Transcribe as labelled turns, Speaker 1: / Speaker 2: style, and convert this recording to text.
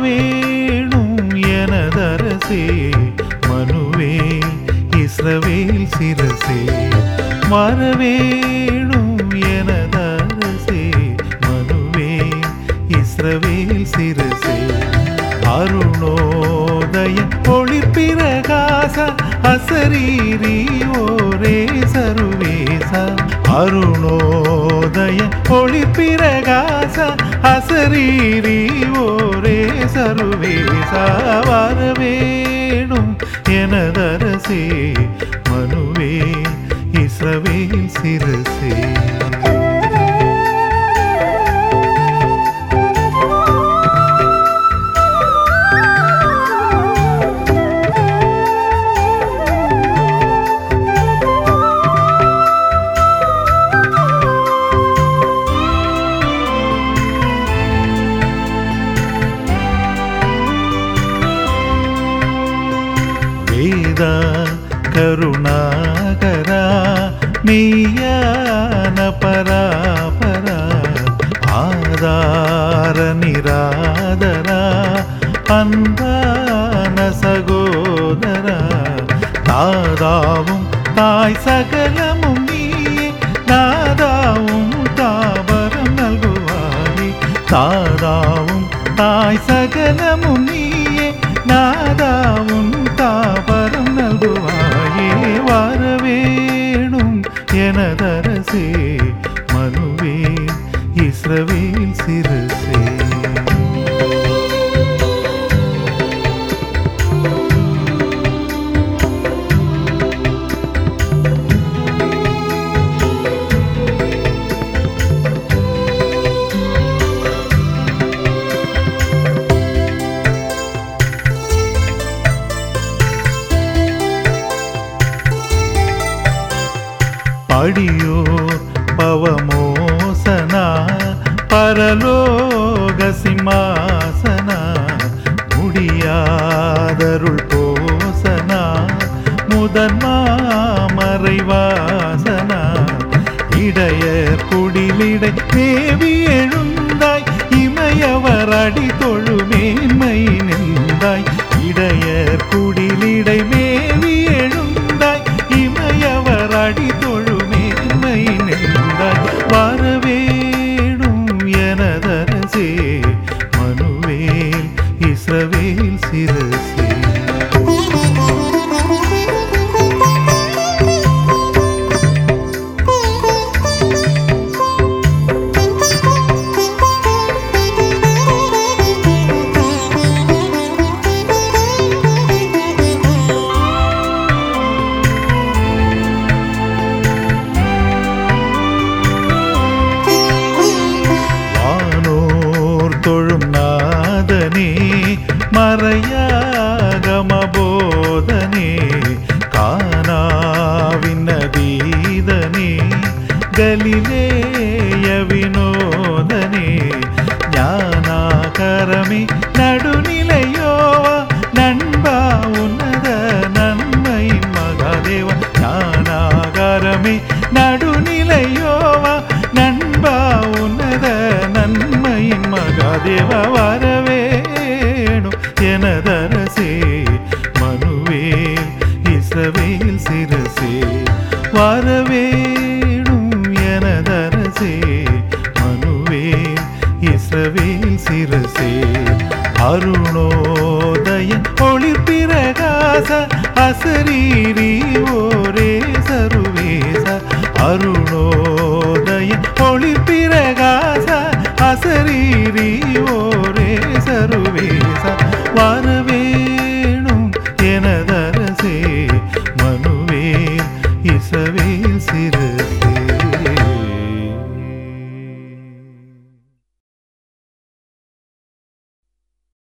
Speaker 1: வரவேணும் எனதரசே மனுவே இஸ்ரவேல் சிரசே வரவேணும் எனதரசே மனுவே இஸ்ரவேல் சிரசே அருணோதய ஒளிப்பிரகாச அசரீரி ஓரே சருவேச அருணோதய ஒளிப்பிரகாச அசரீரி ஓரே சருவேச வரவேணும் எனதரசே மனுவே இஸ்ரவேல் சிரசே வேத கருணாகரா மெய்யான பராபரா ஆதார நிராதரா அன்பான சகோதரா தாதாவும் தாய் சகலமும் நீயே நாதாவும் தாபரம் நல்குவாயே தாதாவும் தாய் சகலமும் நீயே நாதாவும் தாபரம் நல்குவாயே வரவேணும் எனதரசே மனுவே இஸ்ரவேல் சிரசே படியோர் பவமோசனா பரலோக சிம்மாசனா முடியாதருள் போசனா முதன்மாமறைவாசனா இடையர் குடிலிடை தேவி எழுந்தாய் இமையவர் அடி தொழுமேன்மை நின்றாய் இடையர் குடிலிடை மேவி எழுந்தாய் இமையவர் அடி தொழுமேன்மை நின்றாய் வரவேணும் எனதரசே மனுவேல் இஸ்ரவேல் சிரசே வானோர் தொழும் நாதனே மறையாகமபோதனே கானாவின் நதீதனே கலிலேய வினோதனே ஞானாகரமே நடுநிலையோவா நண்பா உன்னத நன்மை மகாதேவ ஞானாகரமே நடுநிலையோவா நண்பா உன்னத நன்மையின் மகாதேவ வரவேணும் எனதரசே மனுவேல் இஸ்ரவேல் சிரசே வரவேணும் எனதரசே மனுவேல் இஸ்ரவேல் சிரசே அருணோதய ஒளிப்பிரகாச அசரீரி